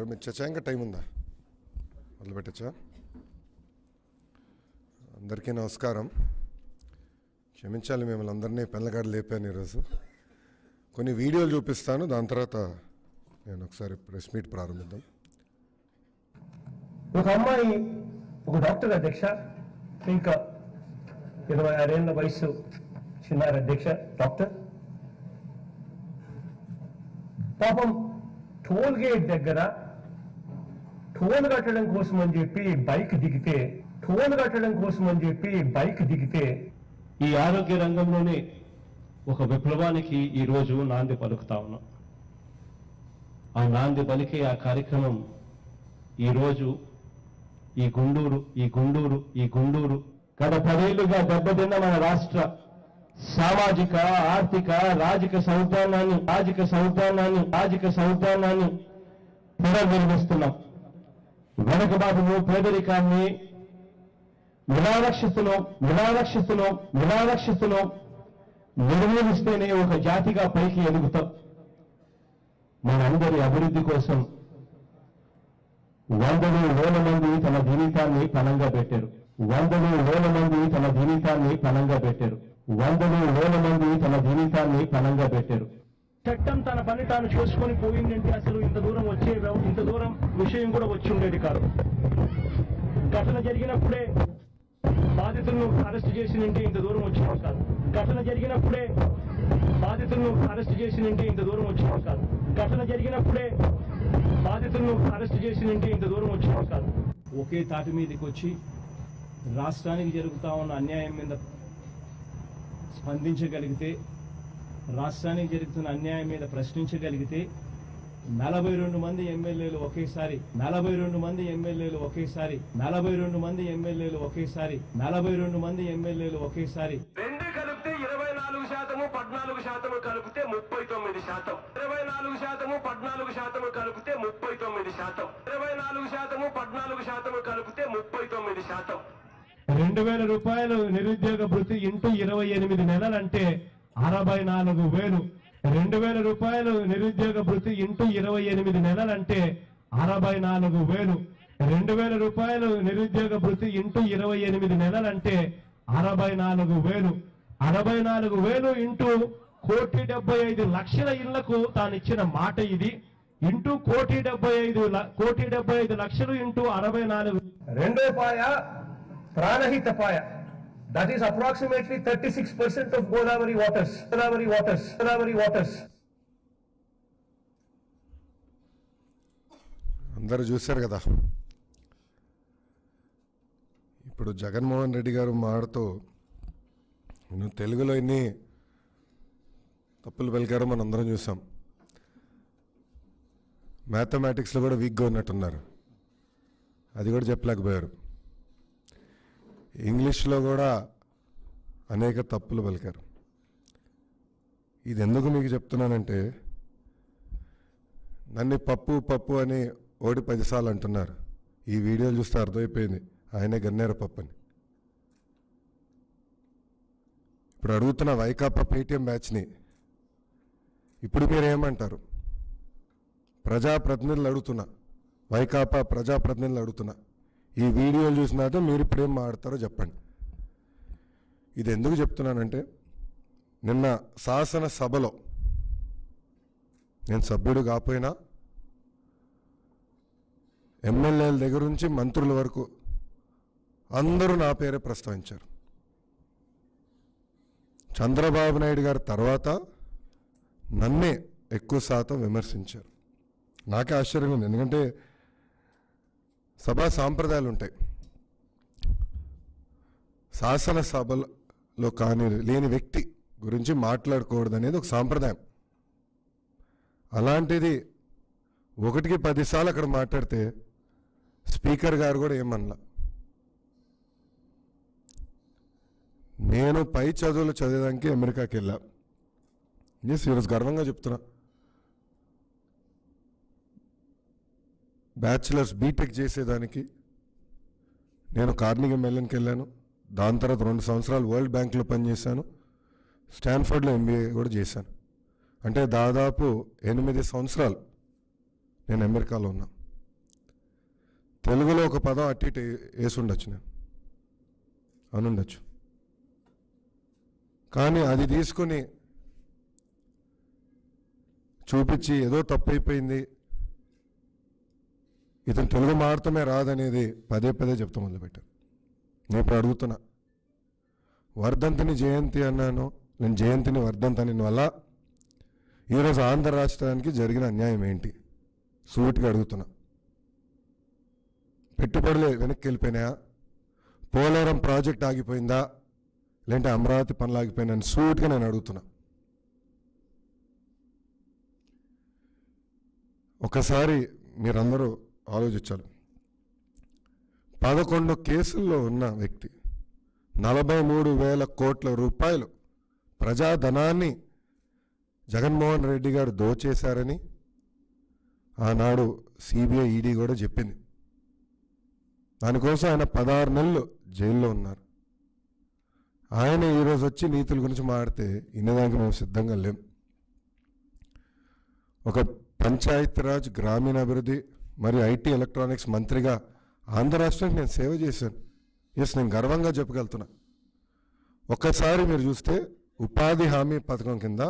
గారు మీరు చచ్చా ఇంకా టైం ఉందా మొదలు పెట్టచ్చా అందరికీ నమస్కారం క్షమించాలి మిమ్మల్ని అందరినీ పెళ్ళగాడు లేపాను ఈరోజు కొన్ని వీడియోలు చూపిస్తాను దాని తర్వాత నేను ఒకసారి ప్రెస్ మీట్ ప్రారంభిద్దాం ఒక అమ్మాయి ఒక డాక్టర్ అధ్యక్ష ఇంకా ఇరవై ఆరేళ్ల వయసు చిన్నారి అధ్యక్ష డాక్టర్ పాపం టోల్ గేట్ దగ్గర టోల్ కట్టడం కోసం అని చెప్పి బైక్ దిగితే టోల్ కట్టడం కోసం అని చెప్పి బైక్ దిగితే ఈ ఆరోగ్య రంగంలోనే ఒక విప్లవానికి ఈ రోజు నాంది పలుకుతా ఉన్నాం ఆ నాంది పలికే ఆ కార్యక్రమం ఈ రోజు ఈ గుండూరు ఈ గుండూరు ఈ గుండూరు గత పదేళ్లుగా దెబ్బతిన్న మన రాష్ట్ర సామాజిక ఆర్థిక రాజక సౌధానాన్ని రాజక సౌధానాన్ని రాజక సౌధానాన్ని పునర్నిర్మిస్తున్నాం వెనుకబాటును పేదరికాన్ని నిరాలక్షిస్తులో నిరాలక్షిస్తులో నిరాలక్షిస్తులో నిర్మూలిస్తేనే ఒక జాతిగా పైకి ఎదుగుతాం మనందరి అభివృద్ధి కోసం వందలు వేల మంది తమ జీవితాన్ని పణంగా పెట్టారు వందలు వేల మంది తమ జీవితాన్ని పణంగా పెట్టారు వందలు వేల మంది తమ జీవితాన్ని పణంగా పెట్టారు చట్టం తన పని తాను చూసుకొని పోయిందంటే అసలు ఇంత దూరం వచ్చే ఇంత దూరం విషయం కూడా వచ్చి ఉండేది కాదు ఘటన జరిగినప్పుడే బాధితులను అరెస్ట్ చేసినంటే ఇంత దూరం వచ్చేవాడు కాదు ఘటన జరిగినప్పుడే బాధితులను అరెస్ట్ చేసినంటే ఇంత దూరం వచ్చేవాడు కాదు ఘటన జరిగినప్పుడే బాధితులను అరెస్ట్ చేసినంటే ఇంత దూరం వచ్చేవాడు కాదు ఒకే తాటి మీదకి వచ్చి రాష్ట్రానికి జరుగుతా ఉన్న అన్యాయం మీద స్పందించగలిగితే రాష్ట్రానికి జరుగుతున్న అన్యాయం మీద ప్రశ్నించగలిగితే నలభై రెండు మంది ఎమ్మెల్యేలు ఒకేసారి నలభై రెండు మంది ఎమ్మెల్యేలు ఒకేసారి నలభై రెండు మంది ఎమ్మెల్యేలు ఒకేసారి నలభై రెండు మంది ఎమ్మెల్యేలు ఒకేసారి రెండు కలిపితే ఇరవై నాలుగు శాతము పద్నాలుగు శాతము కలిపితే ముప్పై తొమ్మిది శాతం ఇరవై నాలుగు శాతము పద్నాలుగు శాతము కలిపితే ముప్పై తొమ్మిది శాతం ఇరవై నాలుగు శాతము పద్నాలుగు శాతము కలిపితే ముప్పై తొమ్మిది శాతం రెండు వేల రూపాయలు నిరుద్యోగ భృతి ఇంటూ ఇరవై ఎనిమిది నెలలంటే అరవై నాలుగు వేలు రెండు వేల రూపాయలు నిరుద్యోగ భృతి ఇంటూ ఇరవై ఎనిమిది నెలలంటే అరవై నాలుగు వేలు రెండు వేల రూపాయలు నిరుద్యోగ భృతి ఇంటూ ఇరవై ఎనిమిది నెలలంటే అరవై నాలుగు వేలు అరవై నాలుగు వేలు ఇంటూ కోటి డెబ్బై ఐదు లక్షల ఇళ్లకు తాను ఇచ్చిన మాట ఇది ఇంటూ కోటి డెబ్బై ఐదు ల- కోటి డెబ్బై ఐదు లక్షలు ఇంటూ అరవై నాలుగు రెండో పాయ ప్రాణహిత పాయ that is approximately thirty six percent of Godavari waters Godavari waters Godavari waters అందరూ చూశారు కదా ఇప్పుడు జగన్మోహన్ రెడ్డి గారు మాడుతూ నువ్వు తెలుగులో ఎన్ని తప్పులు పలికారో మనం అందరం చూసాం మ్యాథమెటిక్స్లో కూడా వీక్గా ఉన్నట్టున్నారు అది కూడా చెప్పలేకపోయారు ఇంగ్లీష్లో కూడా అనేక తప్పులు పలికారు ఇది ఎందుకు మీకు చెప్తున్నానంటే నన్ను పప్పు పప్పు అని ఓడి పదిసార్లు అంటున్నారు ఈ వీడియోలు చూస్తే అర్థమైపోయింది ఆయనే గన్నేర పప్పు అని ఇప్పుడు అడుగుతున్న వైకాపా పేటీఎం బ్యాచ్ని ఇప్పుడు మీరు ఏమంటారు ప్రజాప్రతినిధులు అడుగుతున్నా వైకాపా ప్రజాప్రతినిధులు అడుగుతున్నా ఈ వీడియోలు చూసినాక మీరు ఇప్పుడు ఏం మాడతారో చెప్పండి ఇది ఎందుకు చెప్తున్నానంటే నిన్న శాసన సభలో నేను సభ్యుడు కాకపోయినా ఎమ్మెల్యేల దగ్గర నుంచి మంత్రుల వరకు అందరూ నా పేరే ప్రస్తావించారు చంద్రబాబు నాయుడు గారి తర్వాత నన్నే ఎక్కువ శాతం విమర్శించారు నాకే ఆశ్చర్యంగా ఉంది ఎందుకంటే సభా సాంప్రదాయాలు ఉంటాయి శాసనసభలో కానీ లేని వ్యక్తి గురించి మాట్లాడకూడదు అనేది ఒక సాంప్రదాయం అలాంటిది ఒకటికి పదిసార్లు అక్కడ మాట్లాడితే స్పీకర్ గారు కూడా ఏమనలా నేను పై చదువులు చదివడానికి అమెరికాకి వెళ్ళా ఎస్ ఈరోజు గర్వంగా చెప్తున్నా బ్యాచిలర్స్ బీటెక్ చేసేదానికి నేను కార్నిగ మెల్లన్కి వెళ్ళాను దాని తర్వాత రెండు సంవత్సరాలు వరల్డ్ బ్యాంక్లో పనిచేశాను స్టాన్ఫర్డ్లో ఎంబీఏ కూడా చేశాను అంటే దాదాపు ఎనిమిది సంవత్సరాలు నేను అమెరికాలో ఉన్నా తెలుగులో ఒక పదం అట్టి ఇటు వేసి ఉండొచ్చు నేను అనుండొచ్చు కానీ అది తీసుకుని చూపించి ఏదో తప్పు అయిపోయింది ఇతను తెలుగు మాడటమే రాదనేది పదే పదే చెప్తా మొదలుపెట్టాను నేను ఇప్పుడు అడుగుతున్నా వర్ధంతిని జయంతి అన్నాను నేను జయంతిని వర్ధంతి వల్ల ఈరోజు ఆంధ్ర రాష్ట్రానికి జరిగిన అన్యాయం ఏంటి సూటిగా అడుగుతున్నా పెట్టుబడులు వెనక్కి వెళ్ళిపోయినాయా పోలవరం ప్రాజెక్ట్ ఆగిపోయిందా లేదంటే అమరావతి పనులు ఆగిపోయినా సూటిగా నేను అడుగుతున్నా ఒకసారి మీరందరూ ఆలోచించాలి పదకొండు కేసుల్లో ఉన్న వ్యక్తి నలభై మూడు వేల కోట్ల రూపాయలు ప్రజాధనాన్ని జగన్మోహన్ రెడ్డి గారు దోచేశారని ఆనాడు సిబిఐ ఈడీ కూడా చెప్పింది దానికోసం ఆయన పదహారు నెలలు జైల్లో ఉన్నారు ఆయన ఈరోజు వచ్చి నీతుల గురించి మాడితే ఇన్నదానికి మేము సిద్ధంగా లేం ఒక పంచాయతీరాజ్ గ్రామీణాభివృద్ధి మరియు ఐటీ ఎలక్ట్రానిక్స్ మంత్రిగా ఆంధ్ర రాష్ట్రానికి నేను సేవ చేశాను ఎస్ నేను గర్వంగా చెప్పగలుగుతున్నా ఒక్కసారి మీరు చూస్తే ఉపాధి హామీ పథకం కింద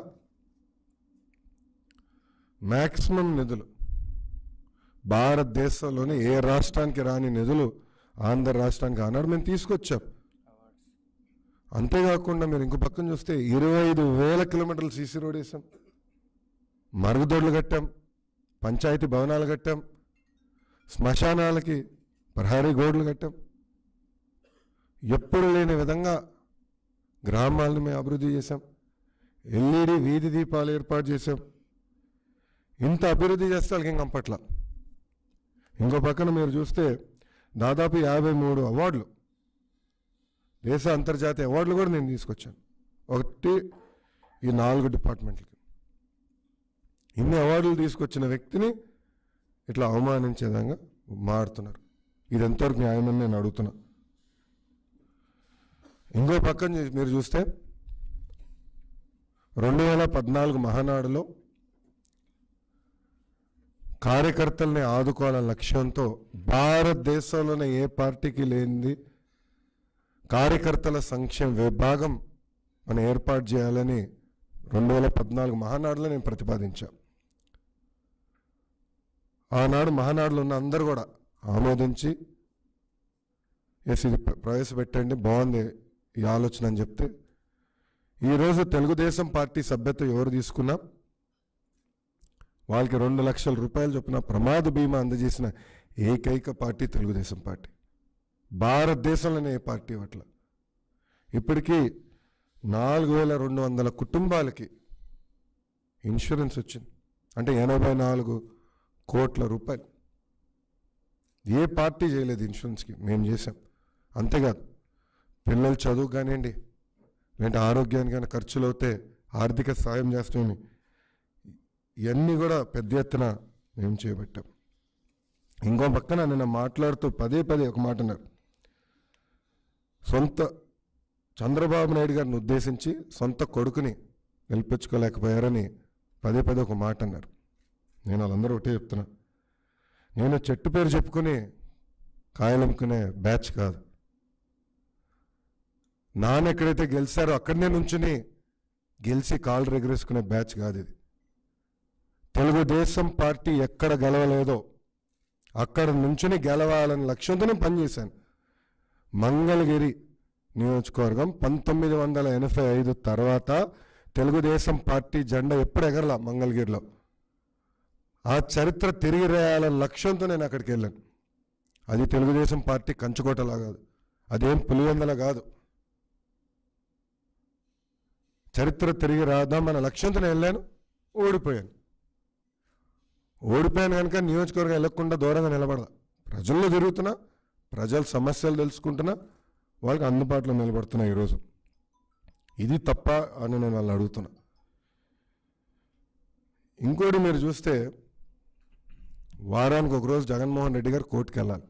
మ్యాక్సిమం నిధులు భారతదేశంలోని ఏ రాష్ట్రానికి రాని నిధులు ఆంధ్ర రాష్ట్రానికి ఆనాడు మేము తీసుకొచ్చాం అంతేకాకుండా మీరు ఇంకో పక్కన చూస్తే ఇరవై ఐదు వేల కిలోమీటర్లు సీసీ రోడ్ వేసాం మరుగుదొడ్లు కట్టాం పంచాయతీ భవనాలు కట్టాం శ్మశానాలకి ప్రహారీ గోడలు కట్టాం ఎప్పుడు లేని విధంగా గ్రామాలను మేము అభివృద్ధి చేశాం ఎల్ఈడి వీధి దీపాలు ఏర్పాటు చేశాం ఇంత అభివృద్ధి చేస్తే వాళ్ళకి ఇంకా పట్ల ఇంకో పక్కన మీరు చూస్తే దాదాపు యాభై మూడు అవార్డులు దేశ అంతర్జాతీయ అవార్డులు కూడా నేను తీసుకొచ్చాను ఒకటి ఈ నాలుగు డిపార్ట్మెంట్లకి ఇన్ని అవార్డులు తీసుకొచ్చిన వ్యక్తిని ఇట్లా అవమానించే విధంగా మారుతున్నారు ఇది ఎంతవరకు న్యాయమని నేను అడుగుతున్నా ఇంకో పక్కన చూ- మీరు చూస్తే రెండు వేల పద్నాలుగు మహానాడులో కార్యకర్తల్ని ఆదుకోవాలనే లక్ష్యంతో భారతదేశంలోనే ఏ పార్టీకి లేనిది కార్యకర్తల సంక్షేమ విభాగం మనం ఏర్పాటు చేయాలని రెండు వేల పద్నాలుగు మహానాడులో నేను ప్రతిపాదించా ఆనాడు మహానాడులో ఉన్న అందరూ కూడా ఆమోదించి ఎస్ ఇది ప్ర- ప్రవేశపెట్టండి బాగుంది ఈ ఆలోచన అని చెప్తే ఈరోజు తెలుగుదేశం పార్టీ సభ్యత ఎవరు తీసుకున్నా వాళ్ళకి రెండు లక్షల రూపాయలు చొప్పున ప్రమాద బీమా అందజేసిన ఏకైక పార్టీ తెలుగుదేశం పార్టీ భారతదేశంలోనే ఏ పార్టీ అట్లా ఇప్పటికీ నాలుగు వేల రెండు వందల కుటుంబాలకి ఇన్సూరెన్స్ వచ్చింది అంటే ఎనభై నాలుగు కోట్ల రూపాయలు ఏ పార్టీ చేయలేదు ఇన్సూరెన్స్కి మేము చేసాం అంతేకాదు పిల్లల చదువు కానివ్వండి లేదంటే ఆరోగ్యానికి కానీ ఖర్చులు అవుతే ఆర్థిక సాయం చేస్తామని ఇవన్నీ కూడా పెద్ద ఎత్తున మేము చేపట్టాం ఇంకో పక్కన నిన్న మాట్లాడుతూ పదే పదే ఒక మాట అన్నారు సొంత చంద్రబాబు నాయుడు గారిని ఉద్దేశించి సొంత కొడుకుని గెలిపించుకోలేకపోయారని పదే పదే ఒక మాట అన్నారు నేను వాళ్ళందరూ ఒకటే చెప్తున్నా నేను చెట్టు పేరు చెప్పుకొని కాయలమ్ముకునే బ్యాచ్ కాదు నాన్న ఎక్కడైతే గెలిచారో అక్కడనే నుంచుని గెలిచి కాళ్ళు రెగరేసుకునే బ్యాచ్ కాదు ఇది తెలుగుదేశం పార్టీ ఎక్కడ గెలవలేదో అక్కడ నుంచుని గెలవాలని లక్ష్యంతో నేను పనిచేశాను మంగళగిరి నియోజకవర్గం పంతొమ్మిది వందల ఎనభై ఐదు తర్వాత తెలుగుదేశం పార్టీ జెండా ఎప్పుడు ఎగరలా మంగళగిరిలో ఆ చరిత్ర తిరిగి రాయాలన్న లక్ష్యంతో నేను అక్కడికి వెళ్ళాను అది తెలుగుదేశం పార్టీ కంచుకోటలా కాదు అదేం పులివెందల కాదు చరిత్ర తిరిగి రాద్దాం అన్న లక్ష్యంతో నేను వెళ్ళాను ఓడిపోయాను ఓడిపోయాను కనుక నియోజకవర్గం వెళ్ళకుండా దూరంగా నిలబడదా ప్రజల్లో తిరుగుతున్నా ప్రజల సమస్యలు తెలుసుకుంటున్నా వాళ్ళకి అందుబాటులో నిలబడుతున్నా ఈరోజు ఇది తప్ప అని నేను వాళ్ళని అడుగుతున్నా ఇంకోటి మీరు చూస్తే వారానికి ఒకరోజు జగన్మోహన్ రెడ్డి గారు కోర్టుకు వెళ్ళాలి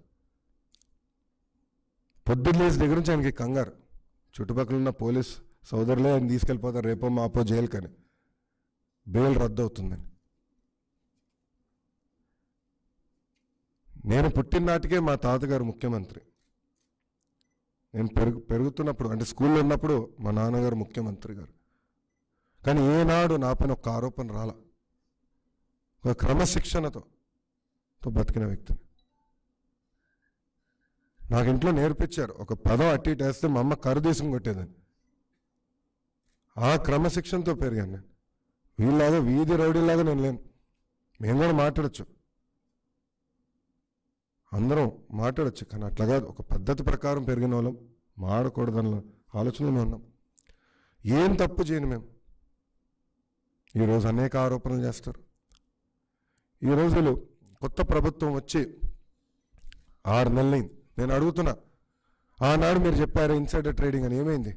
పొద్దున్న లేచి దగ్గర నుంచి ఆయనకి కంగారు చుట్టుపక్కల ఉన్న పోలీస్ సోదరులే ఆయన తీసుకెళ్ళిపోతారు రేపో మాపో జైలుకని బెయిల్ రద్దు అవుతుందని నేను పుట్టిన నాటికే మా తాతగారు ముఖ్యమంత్రి నేను పెరుగు పెరుగుతున్నప్పుడు అంటే స్కూల్లో ఉన్నప్పుడు మా నాన్నగారు ముఖ్యమంత్రి గారు కానీ ఏనాడు నా పైన ఒక ఆరోపణ రాల ఒక క్రమశిక్షణతో తో బతికిన వ్యక్తిని నాకు ఇంట్లో నేర్పించారు ఒక పదం అట్టి ఇటు వేస్తే మా అమ్మ కరుదేశం కొట్టేదని ఆ క్రమశిక్షణతో పెరిగాను నేను వీళ్ళలాగా వీధి రౌడీలాగా నేను లేను మేము కూడా మాట్లాడచ్చు అందరం మాట్లాడచ్చు కానీ అట్లా కాదు ఒక పద్ధతి ప్రకారం పెరిగిన వాళ్ళం మాడకూడదన్న ఆలోచనలో ఉన్నాం ఏం తప్పు చేయను మేము ఈరోజు అనేక ఆరోపణలు చేస్తారు ఈ రోజులు కొత్త ప్రభుత్వం వచ్చి ఆరు నెలలైంది నేను అడుగుతున్నా ఆనాడు మీరు చెప్పారు ఇన్సైడర్ ట్రేడింగ్ అని ఏమైంది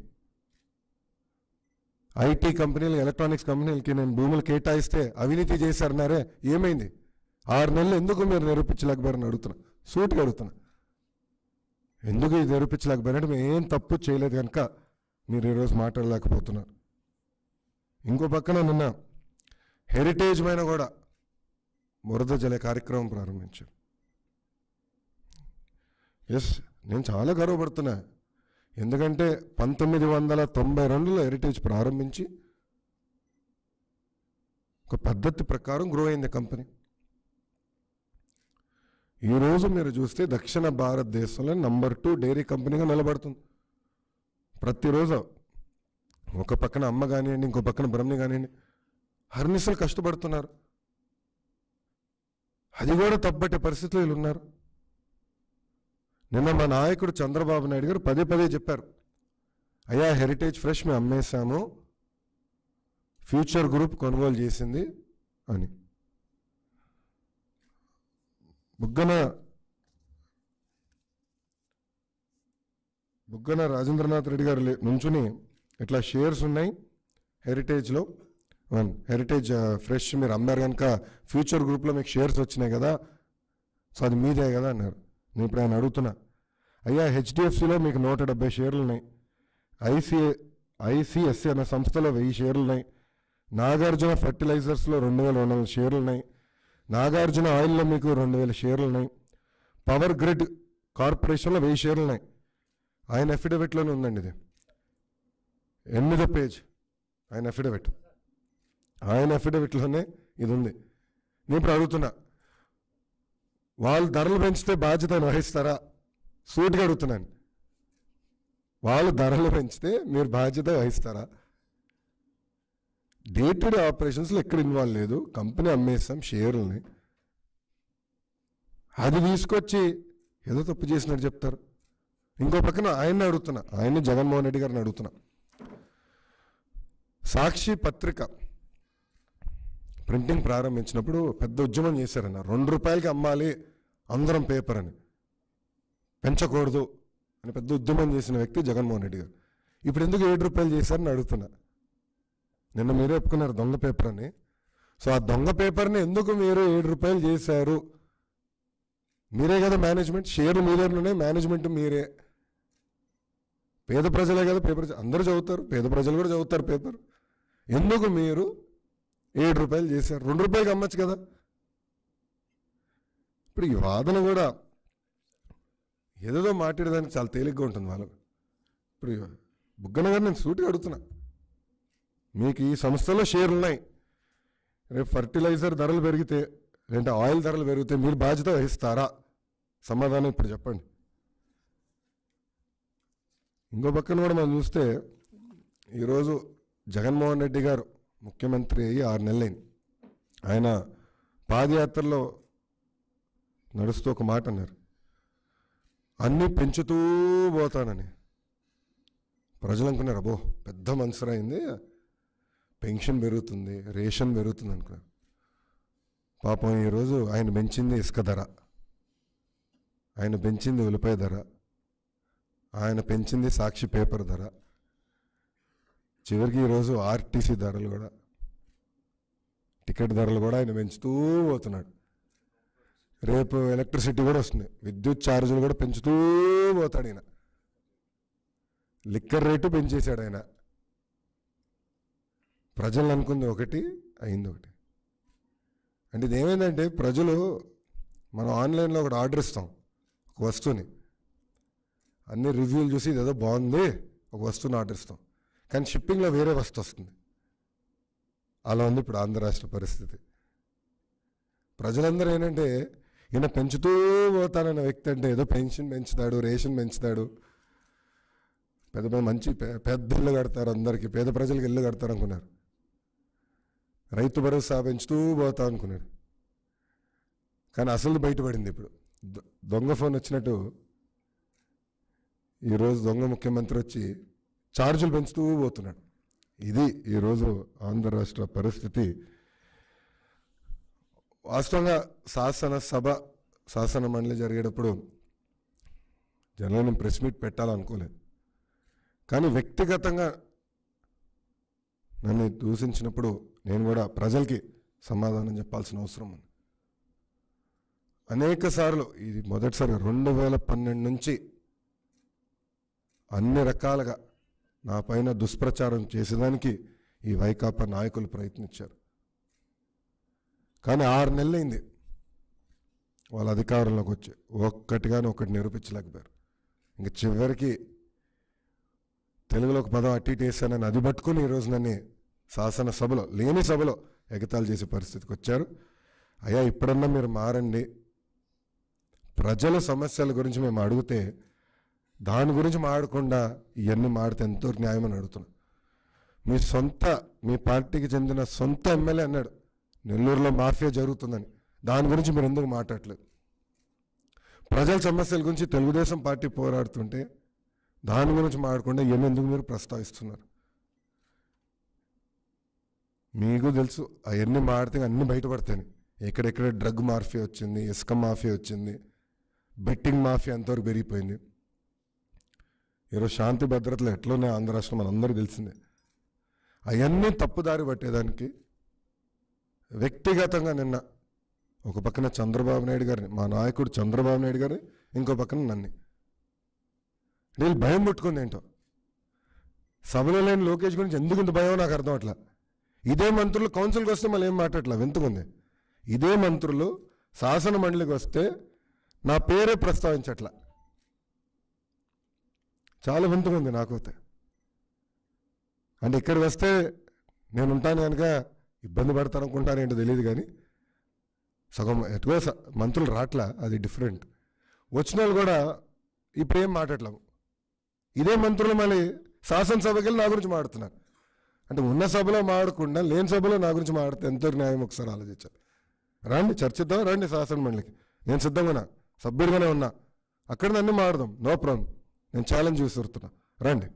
ఐటీ కంపెనీలు ఎలక్ట్రానిక్స్ కంపెనీలకి నేను భూములు కేటాయిస్తే అవినీతి చేశారన్నారే ఏమైంది ఆరు నెలలు ఎందుకు మీరు నిరూపించలేకపోయారని అడుగుతున్నా సూటిగా అడుగుతున్నా ఎందుకు ఇది నిరూపించలేకపోయారంటే మేము ఏం తప్పు చేయలేదు కనుక మీరు ఈరోజు మాట్లాడలేకపోతున్నారు ఇంకో పక్కన నిన్న హెరిటేజ్ పైన కూడా బురద జలే కార్యక్రమం ప్రారంభించారు ఎస్ నేను చాలా గర్వపడుతున్నా ఎందుకంటే పంతొమ్మిది వందల తొంభై రెండులో హెరిటేజ్ ప్రారంభించి ఒక పద్ధతి ప్రకారం గ్రో అయింది కంపెనీ ఈరోజు మీరు చూస్తే దక్షిణ భారతదేశంలో నంబర్ టూ డైరీ కంపెనీగా నిలబడుతుంది ప్రతిరోజు ఒక పక్కన అమ్మ కానివ్వండి ఇంకో పక్కన బ్రహ్మి కానివ్వండి హర్నిసలు కష్టపడుతున్నారు అది కూడా తప్పట్టే పరిస్థితులు వీళ్ళు ఉన్నారు నిన్న మా నాయకుడు చంద్రబాబు నాయుడు గారు పదే పదే చెప్పారు అయ్యా హెరిటేజ్ ఫ్రెష్ మేము అమ్మేశాము ఫ్యూచర్ గ్రూప్ కొనుగోలు చేసింది అని బుగ్గన బుగ్గన రాజేంద్రనాథ్ రెడ్డి గారు లే- నుంచుని ఇట్లా షేర్స్ ఉన్నాయి హెరిటేజ్లో వన్ హెరిటేజ్ ఆ, ఫ్రెష్ మీరు అమ్మారు కనుక ఫ్యూచర్ గ్రూప్లో మీకు షేర్స్ వచ్చినాయి కదా సో అది మీదే కదా అన్నారు నేను ఇప్పుడు ఆయన అడుగుతున్నా అయ్యా హెచ్డిఎఫ్సిలో మీకు నూట డెబ్బై షేర్లు ఉన్నాయి ఐసిఏ ఐసిఎస్సి అనే సంస్థలో వెయ్యి షేర్లు ఉన్నాయి నాగార్జున ఫర్టిలైజర్స్లో రెండు వేల రెండు వందల షేర్లు ఉన్నాయి నాగార్జున ఆయిల్లో మీకు రెండు వేల షేర్లు ఉన్నాయి పవర్ గ్రిడ్ కార్పొరేషన్లో వెయ్యి షేర్లు ఉన్నాయి ఆయన అఫిడవిట్లోనే ఉందండి ఇది ఎనిమిదో పేజ్ ఆయన అఫిడవిట్ ఆయన అఫిడవిట్లోనే ఇది ఉంది నేను ఇప్పుడు అడుగుతున్నా వాళ్ళు ధరలు పెంచితే బాధ్యతను వహిస్తారా సూటిగా అడుగుతున్నాను వాళ్ళు ధరలు పెంచితే మీరు బాధ్యత వహిస్తారా డే టు డే ఆపరేషన్స్లో ఎక్కడ ఇన్వాల్వ్ లేదు కంపెనీ అమ్మేస్తాం షేర్లని అది తీసుకొచ్చి ఏదో తప్పు చేసినట్టు చెప్తారు ఇంకో పక్కన ఆయన్ని అడుగుతున్నా ఆయన్ని జగన్మోహన్ రెడ్డి గారిని అడుగుతున్నా సాక్షి పత్రిక ప్రింటింగ్ ప్రారంభించినప్పుడు పెద్ద ఉద్యమం చేశారన్న రెండు రూపాయలకి అమ్మాలి అందరం పేపర్ అని పెంచకూడదు అని పెద్ద ఉద్యమం చేసిన వ్యక్తి జగన్మోహన్ రెడ్డి గారు ఇప్పుడు ఎందుకు ఏడు రూపాయలు చేశారని అడుగుతున్నా నిన్న మీరే ఒప్పుకున్నారు దొంగ పేపర్ అని సో ఆ దొంగ పేపర్ని ఎందుకు మీరు ఏడు రూపాయలు చేశారు మీరే కదా మేనేజ్మెంట్ షేర్లు మీ దగ్గరలోనే మేనేజ్మెంట్ మీరే పేద ప్రజలే కదా పేపర్ చ- అందరూ చదువుతారు పేద ప్రజలు కూడా చదువుతారు పేపర్ ఎందుకు మీరు ఏడు రూపాయలు చేశారు రెండు రూపాయలకి అమ్మచ్చు కదా ఇప్పుడు ఈ వాదన కూడా ఏదేదో మాట్లాడేదానికి చాలా తేలిగ్గా ఉంటుంది వాళ్ళకు ఇప్పుడు ఈ బుగ్గన గారు నేను సూటిగా అడుగుతున్నా మీకు ఈ సంస్థలో షేర్లు ఉన్నాయి రేపు ఫర్టిలైజర్ ధరలు పెరిగితే లేదంటే ఆయిల్ ధరలు పెరిగితే మీరు బాధ్యత వహిస్తారా సమాధానం ఇప్పుడు చెప్పండి ఇంకో పక్కన కూడా మనం చూస్తే ఈరోజు జగన్మోహన్ రెడ్డి గారు ముఖ్యమంత్రి అయ్యి ఆరు నెలలైంది ఆయన పాదయాత్రలో నడుస్తూ ఒక మాట అన్నారు అన్నీ పెంచుతూ పోతానని ప్రజలు అనుకున్నారు అబ్బో పెద్ద మనసురైంది పెన్షన్ పెరుగుతుంది రేషన్ పెరుగుతుంది అనుకున్నారు పాపం ఈరోజు ఆయన పెంచింది ఇసుక ధర ఆయన పెంచింది ఉల్లిపాయ ధర ఆయన పెంచింది సాక్షి పేపర్ ధర చివరికి ఈరోజు ఆర్టీసీ ధరలు కూడా టికెట్ ధరలు కూడా ఆయన పెంచుతూ పోతున్నాడు రేపు ఎలక్ట్రిసిటీ కూడా వస్తుంది విద్యుత్ ఛార్జీలు కూడా పెంచుతూ పోతాడు ఆయన లిక్కర్ రేటు పెంచేశాడు ఆయన ప్రజలు అనుకుంది ఒకటి అయింది ఒకటి అంటే ఇది ఏమైందంటే ప్రజలు మనం ఆన్లైన్లో ఒకటి ఆర్డర్ ఇస్తాం ఒక వస్తువుని అన్ని రివ్యూలు చూసి ఇదేదో బాగుంది ఒక వస్తువుని ఆర్డర్ ఇస్తాం కానీ షిప్పింగ్లో వేరే వస్తువు వస్తుంది అలా ఉంది ఇప్పుడు ఆంధ్ర రాష్ట్ర పరిస్థితి ప్రజలందరూ ఏంటంటే ఈయన పెంచుతూ పోతానన్న వ్యక్తి అంటే ఏదో పెన్షన్ పెంచుతాడు రేషన్ పెంచుతాడు పెద్ద పెద్ద మంచి పె- పెద్ద ఇల్లు కడతారు అందరికీ పేద ప్రజలకు ఇల్లు కడతారు అనుకున్నారు రైతు భరోసా పెంచుతూ పోతా అనుకున్నాడు కానీ అసలు బయటపడింది ఇప్పుడు దొ- దొంగ ఫోన్ వచ్చినట్టు ఈరోజు దొంగ ముఖ్యమంత్రి వచ్చి ఛార్జీలు పెంచుతూ పోతున్నాడు ఇది ఈరోజు ఆంధ్ర రాష్ట్ర పరిస్థితి వాస్తవంగా శాసన సభ శాసన మండలి జరిగేటప్పుడు జనరల్ నేను ప్రెస్ మీట్ పెట్టాలనుకోలేదు కానీ వ్యక్తిగతంగా నన్ను దూషించినప్పుడు నేను కూడా ప్రజలకి సమాధానం చెప్పాల్సిన అవసరం ఉంది అనేక సార్లు ఇది మొదటిసారి రెండు వేల పన్నెండు నుంచి అన్ని రకాలుగా నా పైన దుష్ప్రచారం చేసేదానికి ఈ వైకాపా నాయకులు ప్రయత్నించారు కానీ ఆరు నెలలైంది వాళ్ళ అధికారంలోకి వచ్చి ఒక్కటిగానే ఒకటి నిరూపించలేకపోయారు ఇంక చివరికి తెలుగులో ఒక పదం అట్టి ఇటు వేసానని అది పట్టుకుని ఈరోజు నన్ను శాసనసభలో లేని సభలో ఎగతాళి చేసే పరిస్థితికి వచ్చారు అయ్యా ఇప్పుడన్నా మీరు మారండి ప్రజల సమస్యల గురించి మేము అడిగితే దాని గురించి మాడకుండా ఇవన్నీ మాడితే ఎంతో న్యాయం అని అడుగుతున్నాం మీ సొంత మీ పార్టీకి చెందిన సొంత ఎమ్మెల్యే అన్నాడు నెల్లూరులో మాఫియా జరుగుతుందని దాని గురించి మీరు ఎందుకు మాట్లాడలేదు ప్రజల సమస్యల గురించి తెలుగుదేశం పార్టీ పోరాడుతుంటే దాని గురించి మాడకుండా ఇవన్నీ ఎందుకు మీరు ప్రస్తావిస్తున్నారు మీకు తెలుసు అవన్నీ మాడితే అన్నీ బయటపడతాయి ఎక్కడెక్కడ డ్రగ్ మాఫియా వచ్చింది ఇసుక మాఫియా వచ్చింది బెట్టింగ్ మాఫియా ఎంతవరకు పెరిగిపోయింది ఈరోజు శాంతి భద్రతలు ఎట్లున్నాయి ఆంధ్ర రాష్ట్రం మనందరికీ తెలిసిందే అవన్నీ తప్పుదారి పట్టేదానికి వ్యక్తిగతంగా నిన్న ఒక పక్కన చంద్రబాబు నాయుడు గారిని మా నాయకుడు చంద్రబాబు నాయుడు గారిని ఇంకో పక్కన నన్ను నేను భయం పుట్టుకుంది ఏంటో సభలో లేని లోకేష్ గురించి ఎందుకు ఇంత భయం నాకు అర్థం అట్లా ఇదే మంత్రులు కౌన్సిల్కి వస్తే మళ్ళీ ఏం మాట్లాడట్లా వింతకుంది ఇదే మంత్రులు శాసన మండలికి వస్తే నా పేరే ప్రస్తావించట్లా చాలా వింతగా ఉంది నాకైతే అంటే ఇక్కడికి వస్తే నేను ఉంటాను కనుక ఇబ్బంది పడతాను అనుకుంటాను ఏంటో తెలియదు కానీ సగం ఎటుకో స- మంత్రులు రాట్లా అది డిఫరెంట్ వచ్చిన వాళ్ళు కూడా ఇప్పుడు ఏం మాట్లాడలేము ఇదే మంత్రులు మళ్ళీ శాసనసభకి వెళ్ళి నా గురించి మాడుతున్నారు అంటే ఉన్న సభలో మాడకుండా లేని సభలో నా గురించి మాడితే ఎంతో న్యాయం ఒకసారి ఆలోచించాలి రండి చర్చిద్దాం రండి శాసన మండలికి నేను సిద్ధంగా ఉన్నా సభ్యుడిగానే ఉన్నా అక్కడ నన్ను మాడదాం నో ప్రాబ్లం నేను ఛాలెంజ్ విసురుతున్నా రండి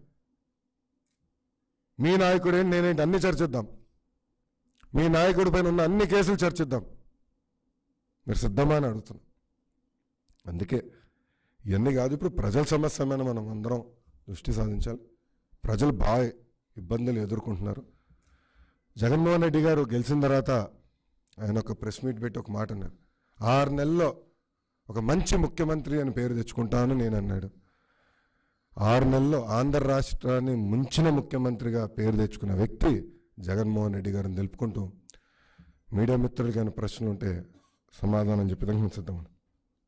మీ నాయకుడు ఏంటి నేనేంటి అన్ని చర్చిద్దాం మీ నాయకుడి పైన ఉన్న అన్ని కేసులు చర్చిద్దాం మీరు సిద్ధమా అని అడుగుతున్నా అందుకే ఇవన్నీ కాదు ఇప్పుడు ప్రజల సమస్య మీద మనం అందరం దృష్టి సాధించాలి ప్రజలు బాగా ఇబ్బందులు ఎదుర్కొంటున్నారు జగన్మోహన్ రెడ్డి గారు గెలిచిన తర్వాత ఆయన ఒక ప్రెస్ మీట్ పెట్టి ఒక మాట అన్నారు ఆరు నెలల్లో ఒక మంచి ముఖ్యమంత్రి అని పేరు తెచ్చుకుంటాను నేను అన్నాడు ఆరు నెలల్లో ఆంధ్ర రాష్ట్రాన్ని ముంచిన ముఖ్యమంత్రిగా పేరు తెచ్చుకున్న వ్యక్తి జగన్మోహన్ రెడ్డి గారిని తెలుపుకుంటూ మీడియా మిత్రులకి ఏమైనా ప్రశ్నలు ఉంటే సమాధానం చెప్పేదానికి మేము సిద్ధం ఉన్నాం.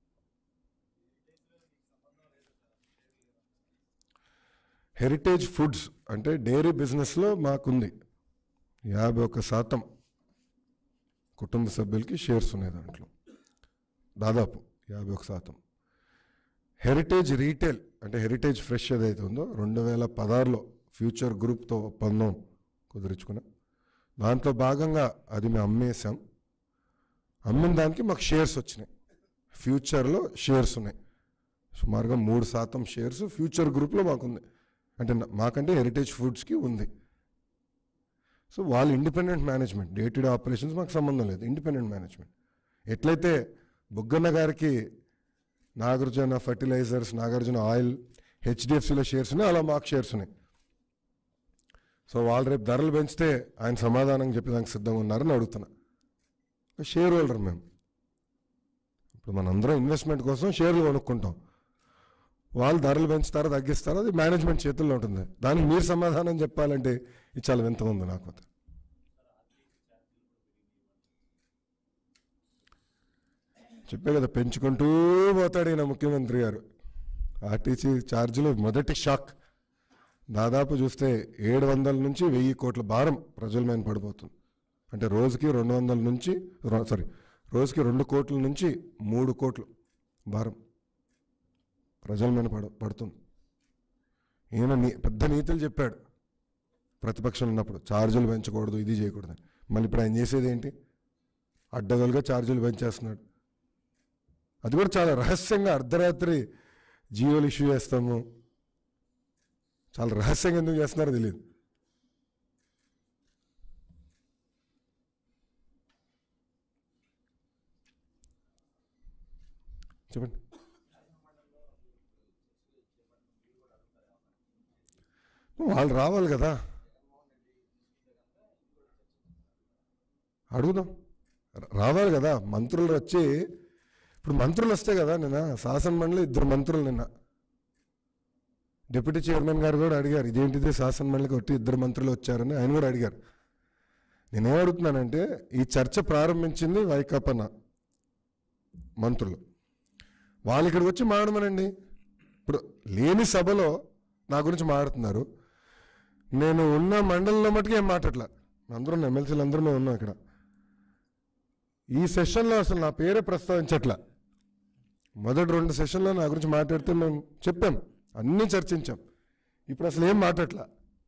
హెరిటేజ్ ఫుడ్స్ అంటే డైరీ బిజినెస్లో మాకుంది యాభై ఒక్క శాతం కుటుంబ సభ్యులకి షేర్స్ ఉన్నాయి దాంట్లో దాదాపు యాభై ఒక శాతం హెరిటేజ్ రీటైల్ అంటే హెరిటేజ్ ఫ్రెష్ ఏదైతే ఉందో రెండు వేల పదహారులో ఫ్యూచర్ గ్రూప్తో ఒప్పందం కుదుర్చుకున్నాం దాంట్లో భాగంగా అది మేము అమ్మేసాం అమ్మిన దానికి మాకు షేర్స్ వచ్చినాయి ఫ్యూచర్లో షేర్స్ ఉన్నాయి సుమారుగా మూడు శాతం షేర్స్ ఫ్యూచర్ గ్రూప్లో మాకుంది అంటే నా- మాకంటే హెరిటేజ్ ఫుడ్స్కి ఉంది సో వాళ్ళు independent management day to day operations మాకు సంబంధం లేదు ఇండిపెండెంట్ మేనేజ్మెంట్ ఎట్లయితే బుగ్గన్న గారికి నాగార్జున ఫర్టిలైజర్స్ నాగార్జున ఆయిల్ హెచ్డిఎఫ్సిలో షేర్స్ ఉన్నాయి అలా మాకు షేర్స్ ఉన్నాయి సో వాళ్ళు రేపు ధరలు పెంచితే ఆయన సమాధానం చెప్పేదానికి సిద్ధంగా ఉన్నారని అడుగుతున్నా షేర్ హోల్డర్ మేము ఇప్పుడు మనందరం ఇన్వెస్ట్మెంట్ కోసం షేర్లు కొనుక్కుంటాం వాళ్ళు ధరలు పెంచుతారో తగ్గిస్తారో అది మేనేజ్మెంట్ చేతుల్లో ఉంటుంది దానికి మీరు సమాధానం చెప్పాలంటే ఇది చాలా వింతగా ఉంది నాకు అది. చెప్పే కదా పెంచుకుంటూ పోతాడు ఈయన ముఖ్యమంత్రి గారు ఆర్టీసీ ఛార్జీలు మొదటి షాక్ దాదాపు చూస్తే ఏడు వందల నుంచి వెయ్యి కోట్ల భారం ప్రజల మీద పడిపోతుంది అంటే రోజుకి రెండు వందల నుంచి రో- సారీ రోజుకి రెండు కోట్ల నుంచి మూడు కోట్లు భారం ప్రజల మీద పడ పడుతుంది ఈయన నీ పెద్ద నీతులు చెప్పాడు ప్రతిపక్షం ఉన్నప్పుడు ఛార్జీలు పెంచకూడదు ఇది చేయకూడదు అని. మళ్ళీ ఇప్పుడు ఆయన చేసేది ఏంటి అడ్డగోలుగా ఛార్జీలు పెంచేస్తున్నాడు అది కూడా చాలా రహస్యంగా అర్ధరాత్రి జియోలు ఇష్యూ చేస్తాము చాలా రహస్యంగా ఎందుకు చేస్తున్నారో తెలియదు చెప్పండి వాళ్ళు రావాలి కదా అడుగుదాం ర- రావాలి కదా మంత్రులు వచ్చి ఇప్పుడు మంత్రులు వస్తే కదా నిన్న శాసన మండలి ఇద్దరు మంత్రులు నిన్న డిప్యూటీ చైర్మన్ గారు కూడా అడిగారు ఇదేంటిది శాసన మండలికి ఒకటి ఇద్దరు మంత్రులు వచ్చారని ఆయన కూడా అడిగారు నేనేం అడుగుతున్నానంటే ఈ చర్చ ప్రారంభించింది వైకాపన మంత్రులు వాళ్ళు ఇక్కడికి వచ్చి మాడమనండి ఇప్పుడు లేని సభలో నా గురించి మాడుతున్నారు నేను ఉన్న మండలంలో మటుకు ఏం మాట్లాడలే అందరూ ఎమ్మెల్సీలు అందరూ మేము ఉన్నాం ఇక్కడ ఈ సెషన్లో అసలు నా పేరే ప్రస్తావించట్లా మొదటి రెండు సెషన్లో నా గురించి మాట్లాడితే మేము చెప్పాం అన్నీ చర్చించాం ఇప్పుడు అసలు ఏం మాట్లాడట్లా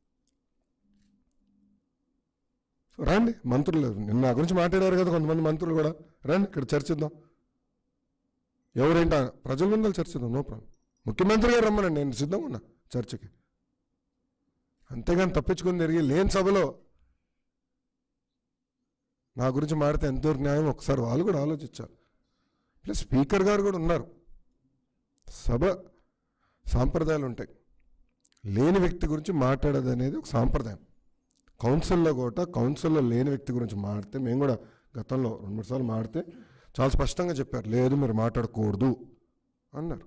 సో రండి మంత్రులు నిన్న నా గురించి మాట్లాడారు కదా కొంతమంది మంత్రులు కూడా రండి ఇక్కడ చర్చిద్దాం ఎవరేంటా ప్రజల ముందు చర్చిద్దాం నో ప్రాబ్లం ముఖ్యమంత్రి గారు రమ్మనండి నేను సిద్ధంగా ఉన్నా చర్చకి అంతేగాని తప్పించుకొని తిరిగి లేని సభలో నా గురించి మాడితే ఎంతవరకు న్యాయం ఒకసారి వాళ్ళు కూడా ఆలోచించాలి ప్లస్ స్పీకర్ గారు కూడా ఉన్నారు సభ సాంప్రదాయాలు ఉంటాయి లేని వ్యక్తి గురించి మాట్లాడేది అనేది ఒక సాంప్రదాయం కౌన్సిల్లో కూడా కౌన్సిల్లో లేని వ్యక్తి గురించి మాడితే మేము కూడా గతంలో రెండు మూడు సార్లు మాడితే చాలా స్పష్టంగా చెప్పారు లేదు మీరు మాట్లాడకూడదు అన్నారు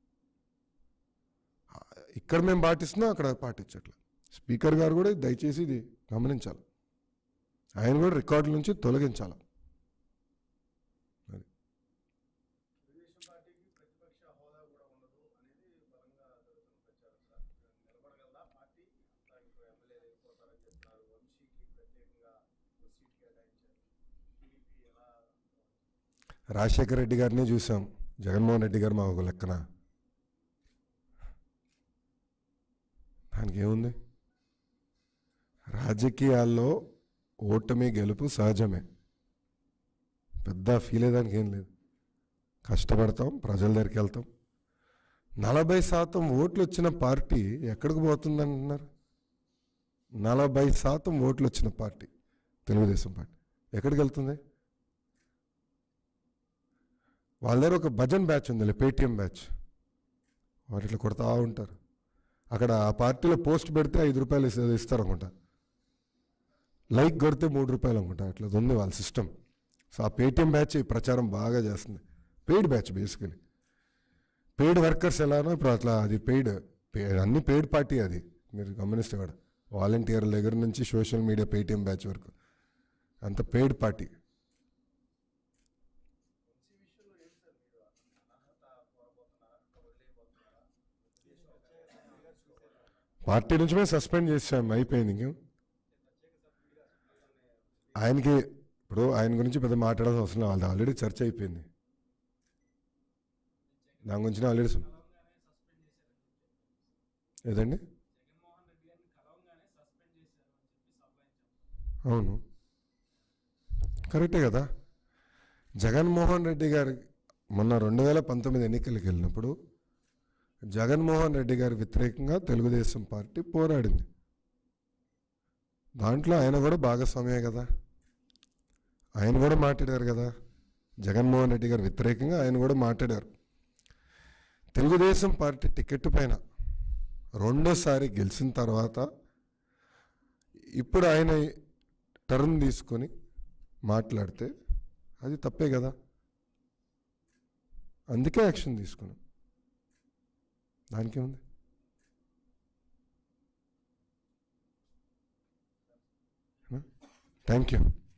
ఇక్కడ మేము పాటిస్తున్నాం అక్కడ పాటించట్లేదు స్పీకర్ గారు కూడా దయచేసి ఇది గమనించాలి ఆయన కూడా రికార్డుల నుంచి తొలగించాలి అది. రాజశేఖర రెడ్డి గారిని చూసాం జగన్మోహన్ రెడ్డి గారు మా ఒక లెక్కన దానికి ఏముంది రాజకీయాల్లో ఓటమి గెలుపు సహజమే పెద్ద ఫీల్ అయ్యేదానికి ఏం లేదు కష్టపడతాం ప్రజల దగ్గరికి వెళ్తాం నలభై శాతం ఓట్లు వచ్చిన పార్టీ ఎక్కడికి పోతుంది అంటున్నారు నలభై శాతం ఓట్లు వచ్చిన పార్టీ తెలుగుదేశం పార్టీ ఎక్కడికి వెళ్తుంది వాళ్ళ దగ్గర ఒక భజన్ బ్యాచ్ ఉంది పేటిఎం బ్యాచ్ వారు ఇట్లా కొడతా ఉంటారు అక్కడ ఆ పార్టీలో పోస్ట్ పెడితే ఐదు రూపాయలు ఇస్తారు ఇస్తారు అనుకుంటా లైక్ కొడితే మూడు రూపాయలు అనుకుంటా అట్లా ఉంది వాళ్ళ సిస్టమ్ సో ఆ పేటిఎం బ్యాచ్ ఈ ప్రచారం బాగా చేస్తుంది paid batch basically paid workers ఎలానో ఇప్పుడు అట్లా అది పెయిడ్ అన్ని పెయిడ్ పార్టీ అది మీరు గమనిస్తే కూడా వాలంటీర్ల దగ్గర నుంచి సోషల్ మీడియా పేటిఎం బ్యాచ్ వరకు అంత పెయిడ్ పార్టీ పార్టీ నుంచి మేము సస్పెండ్ చేసాం అయిపోయింది ఇంకేం ఆయనకి ఇప్పుడు ఆయన గురించి పెద్ద మాట్లాడాల్సిన అవసరం లేదు వాళ్ళది ఆల్రెడీ చర్చ అయిపోయింది దాని గురించి ఆల్రెడీ ఏదండి అవును కరెక్టే కదా జగన్మోహన్ రెడ్డి గారి మొన్న రెండు వేల పంతొమ్మిది ఎన్నికలకు వెళ్ళినప్పుడు జగన్మోహన్ రెడ్డి గారి వ్యతిరేకంగా తెలుగుదేశం పార్టీ పోరాడింది దాంట్లో ఆయన కూడా భాగస్వామ్యే కదా ఆయన కూడా మాట్లాడారు కదా జగన్మోహన్ రెడ్డి గారు వ్యతిరేకంగా ఆయన కూడా మాట్లాడారు తెలుగుదేశం పార్టీ టికెట్ పైన రెండోసారి గెలిచిన తర్వాత ఇప్పుడు ఆయన టర్న్ తీసుకొని మాట్లాడితే అది తప్పే కదా అందుకే యాక్షన్ తీసుకున్నాం దానికేముంది థ్యాంక్ యూ